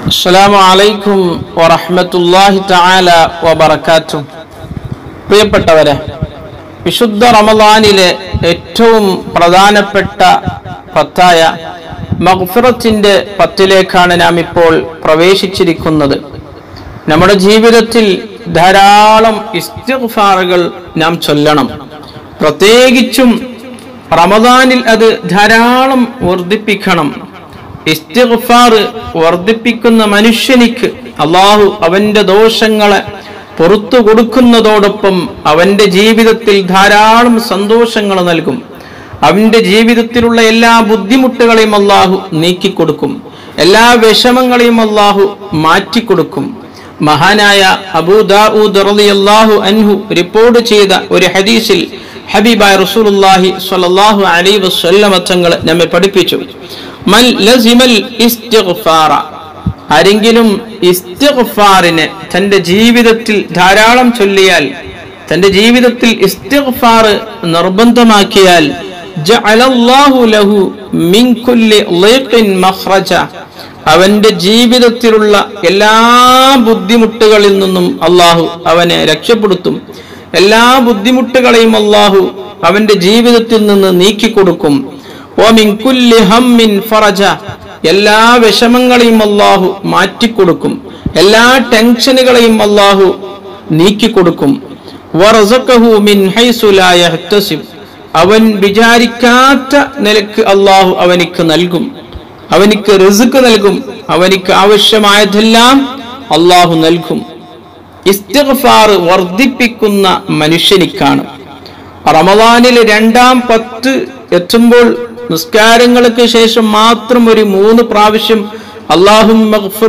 അസ്സലാമു അലൈക്കും വറഹ്മത്തുള്ളാഹി തആല വബറകാതുഹു പ്രിയപ്പെട്ടവരെ വിശുദ്ധ റമദാനിലെ ഏറ്റവും പ്രധാനപ്പെട്ട പത്തായ മഗ്ഫിറത്തിന്റെ പത്തിലേക്കാണ് നാം ഇപ്പോൾ പ്രവേശിച്ചിരിക്കുന്നത് നമ്മുടെ ജീവിതത്തിൽ ധാരാളം ഇസ്തിഗ്ഫാറുകൾ നാം ചൊല്ലണം പ്രത്യേകിച്ചും റമദാനിൽ അത് ധാരാളം വർദ്ധിപ്പിക്കണം ഇസ്തിഗ്ഫാർ വർദ്ധിപ്പിക്കുന്ന മനുഷ്യനിക്ക് അള്ളാഹു അവന്റെ ദോഷങ്ങളെ പുറത്തു കൊടുക്കുന്നതോടൊപ്പം അവന്റെ ജീവിതത്തിൽ ധാരാളം സന്തോഷങ്ങൾ നൽകും അവന്റെ ജീവിതത്തിലുള്ള എല്ലാ ബുദ്ധിമുട്ടുകളെയും അള്ളാഹു നീക്കിക്കൊടുക്കും എല്ലാ വിഷമങ്ങളെയും അള്ളാഹു മാറ്റിക്കൊടുക്കും മഹാനായ അബൂദാഊദ് റളിയല്ലാഹു അൻഹു റിപ്പോർട്ട് ചെയ്ത ഒരു ഹദീസിൽ ഹബീബായ റസൂലുള്ളാഹി സ്വല്ലല്ലാഹു അലൈഹി വസല്ലമ തങ്ങൾ നമ്മെ പഠിപ്പിച്ചു മൻ ലസിമൽ ഇസ്തിഗ്ഫാറ ആരെങ്കിലും ഇസ്തിഗ്ഫാറിനെ തന്റെ ജീവിതത്തിൽ ധാരാളം ചൊല്ലിയാൽ തന്റെ ജീവിതത്തിൽ ഇസ്തിഗ്ഫാർ നിർബന്ധമാക്കിയാൽ ജഅലല്ലാഹു ലഹു മിൻ കുല്ലി ളീഖിൻ മഖ്റജ അവന്റെ ജീവിതത്തിലുള്ള എല്ലാ ബുദ്ധിമുട്ടുകളിൽ നിന്നും അള്ളാഹു അവനെ രക്ഷപ്പെടുത്തും എല്ലാ ബുദ്ധിമുട്ടുകളെയും അള്ളാഹു അവന്റെ ജീവിതത്തിൽ നിന്ന് നീക്കിക്കൊടുക്കും ഓമിൻ കുല്ലി ഹമ്മിൻ ഫറജ എല്ലാ വിഷമങ്ങളെയും അള്ളാഹു മാറ്റിക്കൊടുക്കും എല്ലാ ടെൻഷനുകളെയും അള്ളാഹു നീക്കിക്കൊടുക്കും വറസഖഹു മിൻ ഹൈസു ലാ യഹ്തസിബ് അവൻ വിചാരിക്കാത്ത നിലക്ക് അള്ളാഹു അവനിക്ക് നൽകും അവനിക്ക് റിസുക്ക് നൽകും അവനിക്ക് ആവശ്യമായതെല്ലാം അള്ളാഹു നൽകും ഇസ്തിഗ്ഫാർ വർദ്ധിപ്പിക്കുന്ന മനുഷ്യനിക്കാണ് റമദാനിലെ രണ്ടാം പത്ത് എത്തുമ്പോൾ നിസ്കാരങ്ങൾക്ക് ശേഷം മാത്രം ഒരു മൂന്ന് പ്രാവശ്യം അള്ളാഹും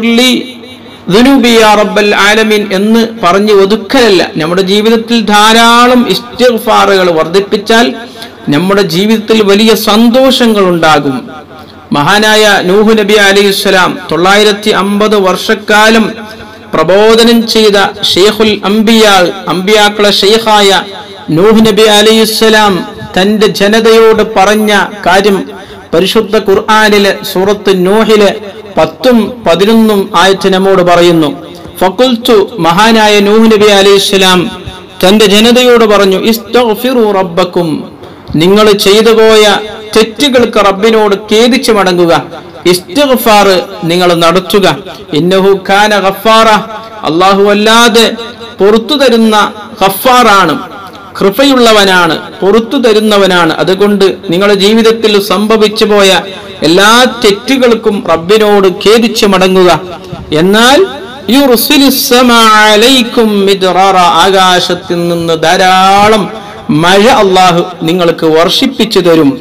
റബ്ബൽ ആലമീൻ എന്ന് പറഞ്ഞ് ഒതുക്കലല്ല നമ്മുടെ ജീവിതത്തിൽ ധാരാളം ഇസ്തിഗ്ഫാറുകൾ വർദ്ധിപ്പിച്ചാൽ നമ്മുടെ ജീവിതത്തിൽ വലിയ സന്തോഷങ്ങൾ ഉണ്ടാകും മഹാനായ നൂഹു നബി അലൈഹി സ്വലാം തൊള്ളായിരത്തി അമ്പത് വർഷക്കാലം പ്രബോധനം ചെയ്ത ഷെയ്ഖുൽ അംബിയാൾ അംബിയാക്കളെ ഷെയ്ഖായ നൂഹ് നബി അലൈഹി സ്വലാം തന്റെ ജനതയോട് പറഞ്ഞ കാര്യം പരിശുദ്ധ ഖുർആാനിലെ സൂറത്ത് നൂഹിലെ പത്തും പതിനൊന്നും ആയത്ത് നമ്മോട് പറയുന്നു ഫക്കുൽത്തു മഹാനായ നൂഹ് നബി അലൈഹി സ്വലാം തന്റെ ജനതയോട് പറഞ്ഞു ഇസ്തഗ്ഫിറു റബ്ബക്കും നിങ്ങൾ ചെയ്തു പോയ തെറ്റുകൾക്ക് റബ്ബിനോട് ഖേദിച്ചു മടങ്ങുക ഇസ്തിഗ്ഫാർ നിങ്ങൾ നടത്തുക ഇന്നഹു കാന ഗഫാറ അല്ലാഹു അല്ലാതെ പുറത്തു തരുന്ന ഗഫാറാണ് കൃപയുള്ളവനാണ് പുറത്തു തരുന്നവനാണ് അതുകൊണ്ട് നിങ്ങളുടെ ജീവിതത്തിൽ സംഭവിച്ചു പോയ എല്ലാ തെറ്റുകൾക്കും റബ്ബിനോട് ഖേദിച്ചു മടങ്ങുക എന്നാൽ യുർസിലിസ് സമാ അലൈക്കും മിദ്റാറ ആകാശത്തിൽ നിന്ന് ധാരാളം മഴ അള്ളാഹു നിങ്ങൾക്ക് വർഷിപ്പിച്ചു തരും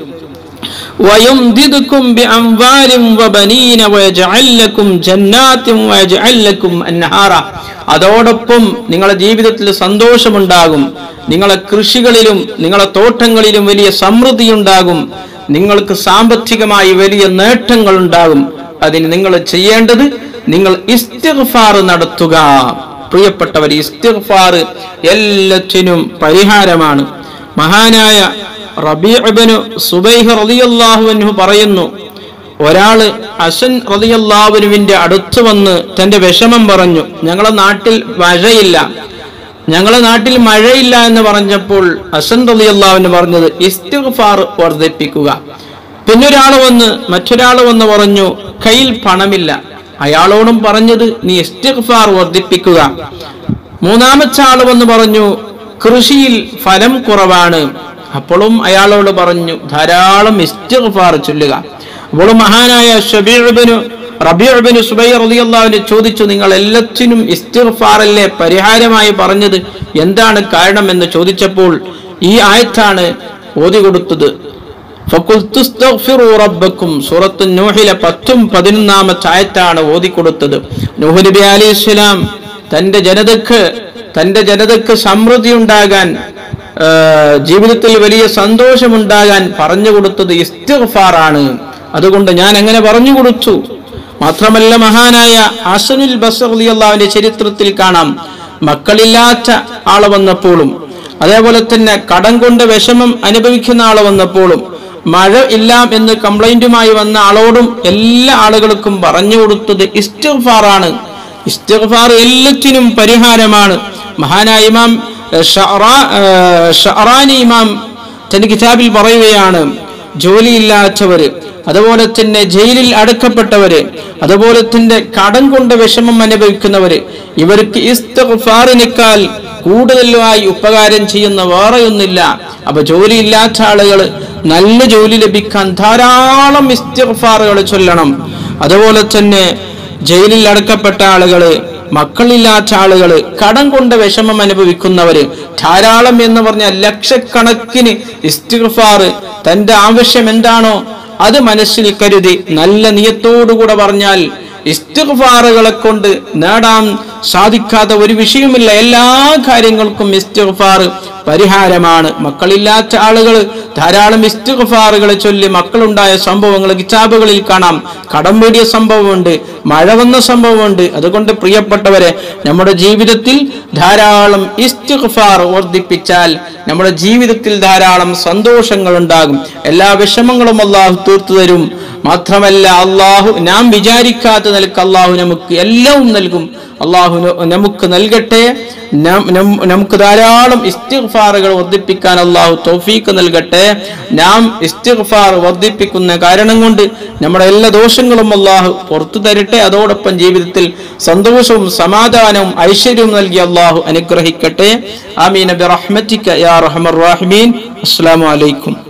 ويمددكم بأموال وبنين ويجعل لكم جنات ويجعل لكم أنهارا അതോടൊപ്പം നിങ്ങളുടെ ജീവിതത്തിൽ സന്തോഷമുണ്ടാകും നിങ്ങളെ കൃഷികളിലും നിങ്ങളെ തോട്ടങ്ങളിലും വലിയ സമൃദ്ധി ഉണ്ടാകും നിങ്ങൾക്ക് സാമ്പത്തികമായി വലിയ നേട്ടങ്ങൾ ഉണ്ടാകും അതിന് നിങ്ങൾ ചെയ്യേണ്ടത് നിങ്ങൾ ഇസ്തിഗ്ഫാർ നടത്തുക പ്രിയപ്പെട്ടവർ ഇസ്തിഗ്ഫാർ എല്ലാറ്റിനും പരിഹാരമാണ് മഹാനായ റബീഅബനു സുബൈഹ് റളിയല്ലാഹു അൻഹു പറയുന്നു ഒരാള് അസൻ റളിയല്ലാഹുവിന്റെ അടുത്ത് വന്ന് തന്റെ വിഷമം പറഞ്ഞു ഞങ്ങളെ നാട്ടിൽ മഴയില്ല ഞങ്ങളെ നാട്ടിൽ മഴയില്ല എന്ന് പറഞ്ഞപ്പോൾ അസൻ റളിയല്ലാഹുവിന് പറഞ്ഞത് ഇസ്തിഗ്ഫാർ വർദ്ധിപ്പിക്കുക പിന്നൊരാൾ വന്ന് മറ്റൊരാൾ വന്ന് പറഞ്ഞു കയ്യിൽ പണമില്ല അയാളോടും പറഞ്ഞത് നീ ഇസ്തിഗ്ഫാർ വർദ്ധിപ്പിക്കുക മൂന്നാമത്തെ ആൾ വന്ന് പറഞ്ഞു കൃഷിയിൽ ഫലം കുറവാണ് അപ്പോഴും അയാളോട് പറഞ്ഞു ധാരാളം ഇസ്തിഗ്ഫാർ ചൊല്ലുക അപ്പോൾ മഹാനായ ഷബീബിനു റബീബിന് സുബൈർ റളിയല്ലാഹുവിനെ ചോദിച്ചു നിങ്ങൾ എല്ലാത്തിനും ഇസ്തിഗ്ഫാറല്ലേ പരിഹാരമായി പറഞ്ഞത് എന്താണ് കാരണം എന്ന് ചോദിച്ചപ്പോൾ ഈ ആയത്താണ് ഓതി കൊടുത്തത് റബ്ബക്കും സൂറത്ത് നൂഹിലെ പത്തും പതിനൊന്നാമത്തെ ആയത്താണ് ഓതി കൊടുത്തത് നൂഹ് നബി അലൈഹി സ്വലാം തന്റെ ജനതക്ക് തന്റെ ജനതക്ക് സമൃദ്ധി ഉണ്ടാകാൻ ജീവിതത്തിൽ വലിയ സന്തോഷമുണ്ടാകാൻ പറഞ്ഞു കൊടുത്തത് ഇസ്തിഗ്ഫാറാണ് അതുകൊണ്ട് ഞാൻ അങ്ങനെ പറഞ്ഞു കൊടുത്തു മാത്രമല്ല മഹാനായ അസനുൽ ബസറിയാവിന്റെ ചരിത്രത്തിൽ കാണാം മക്കളില്ലാത്ത ആള് വന്നപ്പോഴും അതേപോലെ തന്നെ കടം കൊണ്ട് വിഷമം അനുഭവിക്കുന്ന ആള് വന്നപ്പോഴും മഴ ഇല്ല എന്ന് കംപ്ലൈന്റുമായി വന്ന ആളോടും എല്ലാ ആളുകൾക്കും പറഞ്ഞു കൊടുത്തത് ഇസ്തിഗ്ഫാറാണ് ഇസ്തിഗ്ഫാർ എല്ലാത്തിനും പരിഹാരമാണ് മഹാനായ ഇമാം ഏഹ്, ഷഅറാ- ഏഹ്, ഷഅറാനി ഇമാം തന്റെ കിതാബിൽ പറയുകയാണ് ജോലിയില്ലാത്തവര് അതുപോലെ തന്നെ ജയിലിൽ അടക്കപ്പെട്ടവര് അതുപോലെ തന്നെ കടം കൊണ്ട് വിഷമം അനുഭവിക്കുന്നവര് ഇവർക്ക് ഇസ്തഫാറിനേക്കാൾ കൂടുതലായി ഉപകാരം ചെയ്യുന്ന വേറെയൊന്നില്ല അപ്പൊ ജോലിയില്ലാത്ത ആളുകൾ നല്ല ജോലി ലഭിക്കാൻ ധാരാളം ഇസ്തിഫാറുകൾ ചൊല്ലണം അതുപോലെ തന്നെ ജയിലിൽ അടക്കപ്പെട്ട ആളുകള് മക്കളില്ലാത്ത ആളുകള് കടം കൊണ്ട് വിഷമം അനുഭവിക്കുന്നവര് ധാരാളം എന്ന് പറഞ്ഞാൽ ലക്ഷക്കണക്കിന് ഇസ്തിഗ്ഫാർ തന്റെ ആവശ്യം എന്താണോ അത് മനസ്സിൽ കരുതി നല്ല നിയത്തോടുകൂടെ പറഞ്ഞാൽ ഇസ്തിഗ്ഫാറുകളെ കൊണ്ട് നേടാൻ സാധിക്കാത്ത ഒരു വിഷയമില്ല എല്ലാ കാര്യങ്ങൾക്കും ഇസ്തിഗ്ഫാർ പരിഹാരമാണ് മക്കളില്ലാത്ത ആളുകൾ ധാരാളം ഇസ്തിഗ്ഫാറുകളെ ചൊല്ലി മക്കളുണ്ടായ സംഭവങ്ങൾ കിതാബുകളിൽ കാണാം കടം വീടിയ സംഭവമുണ്ട് മഴ വന്ന സംഭവമുണ്ട് അതുകൊണ്ട് പ്രിയപ്പെട്ടവരെ നമ്മുടെ ജീവിതത്തിൽ ധാരാളം ഇസ്തിഗ്ഫാർ വർദ്ധിപ്പിച്ചാൽ നമ്മുടെ ജീവിതത്തിൽ ധാരാളം സന്തോഷങ്ങൾ ഉണ്ടാകും എല്ലാ വിഷമങ്ങളും അള്ളാഹു തീർത്തു തരും മാത്രമല്ല അള്ളാഹു നാം വിചാരിക്കാത്ത നിലക്ക് അള്ളാഹു നമുക്ക് എല്ലാം നൽകും അള്ളാഹു ന- നമുക്ക് നൽകട്ടെ നം- നം- നമുക്ക് ധാരാളം ഇസ്തിഗ്ഫാറുകൾ വർദ്ധിപ്പിക്കാൻ അള്ളാഹു തൗഫീക്ക് നൽകട്ടെ നാം ഇസ്തിഗ്ഫാർ വർദ്ധിപ്പിക്കുന്ന കാരണം കൊണ്ട് നമ്മുടെ എല്ലാ ദോഷങ്ങളും അള്ളാഹു പുറത്തു തരട്ടെ അതോടൊപ്പം ജീവിതത്തിൽ സന്തോഷവും സമാധാനവും ഐശ്വര്യവും നൽകി അള്ളാഹു അനുഗ്രഹിക്കട്ടെ ആമീൻ ബിറഹ്മതിക യാ റഹ്മർ റഹീമീൻ അസ്സലാമു അലൈക്കും